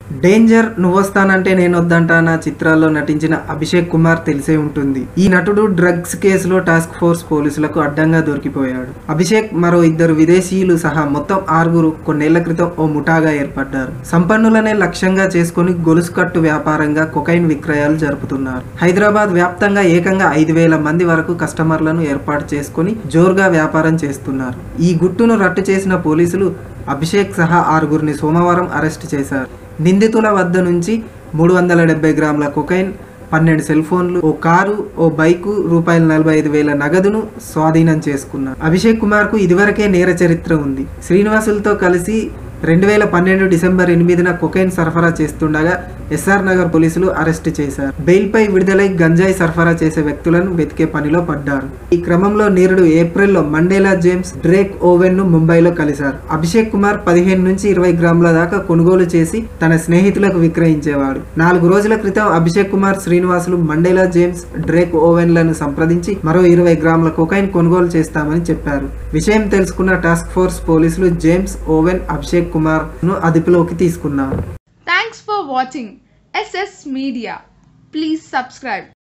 Danger నువ్వొస్తానంటే నేను వద్దంటానా చిత్రాల్లో నటించిన అభిషేక్ కుమార్ తెలిసే ఉంటుంది ఈ నటుడు డ్రగ్స్ కేసులో టాస్క్ ఫోర్స్ పోలీసులకు అడ్డంగా దొరికిపోయాడు అభిషేక్ మరో ఇద్దరు విదేశీయులు సహా మొత్తం ఆరుగురు కొన్నేళ్ల క్రితం ఓ ముఠాగా ఏర్పడ్డారు సంపన్నులనే లక్ష్యంగా చేసుకుని గొలుసు కట్టు వ్యాపారంగా కొకైన్ విక్రయాలు జరుపుతున్నారు హైదరాబాద్ వ్యాప్తంగా ఏకంగా ఐదు వేల మంది వరకు కస్టమర్లను ఏర్పాటు చేసుకుని జోరుగా వ్యాపారం చేస్తున్నారు ఈ గుట్టును రట్టు చేసిన పోలీసులు అభిషేక్ సహా ఆరుగురిని సోమవారం అరెస్ట్ చేశారు నిందితుల వద్ద నుంచి మూడు వందల డెబ్బై గ్రాముల కొకైన్ పన్నెండు సెల్ ఫోన్లు ఓ కారు ఓ బైకు రూపాయల నలభై ఐదు వేల నగదును స్వాధీనం చేసుకున్నారు అభిషేక్ కుమార్ కు ఇదివరకే నేర చరిత్ర ఉంది శ్రీనివాసులతో కలిసి రెండు వేల పన్నెండు డిసెంబర్ ఎనిమిదిన కొకైన్ సరఫరా చేస్తుండగా ఎస్ఆర్ నగర్ పోలీసులు అరెస్ట్ చేశారు బెయిల్పై విడుదలై గంజాయి సరఫరా చేసే వ్యక్తులను వెతికే పనిలో పడ్డారు ఈ క్రమంలో నేరుడు ఏప్రిల్లో మండేలా జేమ్స్ డ్రేక్ ఓవెన్ ను ముంబైలో కలిశారు అభిషేక్ కుమార్ పదిహేను నుంచి ఇరవై గ్రాముల దాకా కొనుగోలు చేసి తన స్నేహితులకు విక్రయించేవాడు నాలుగు రోజుల క్రితం Abhishek Kumar Srinivasulu Mandela James Drake ఓవెన్లను సంప్రదించి మరో ఇరవై గ్రాముల కొకైన్ కొనుగోలు చేస్తామని చెప్పారు విషయం తెలుసుకున్న టాస్క్ ఫోర్స్ పోలీసులు జేమ్స్ ఓవెన్ అభిషేక్ కుమార్ ను అదుపులోకి తీసుకున్నారు Thanks for watching SS Media. Please subscribe.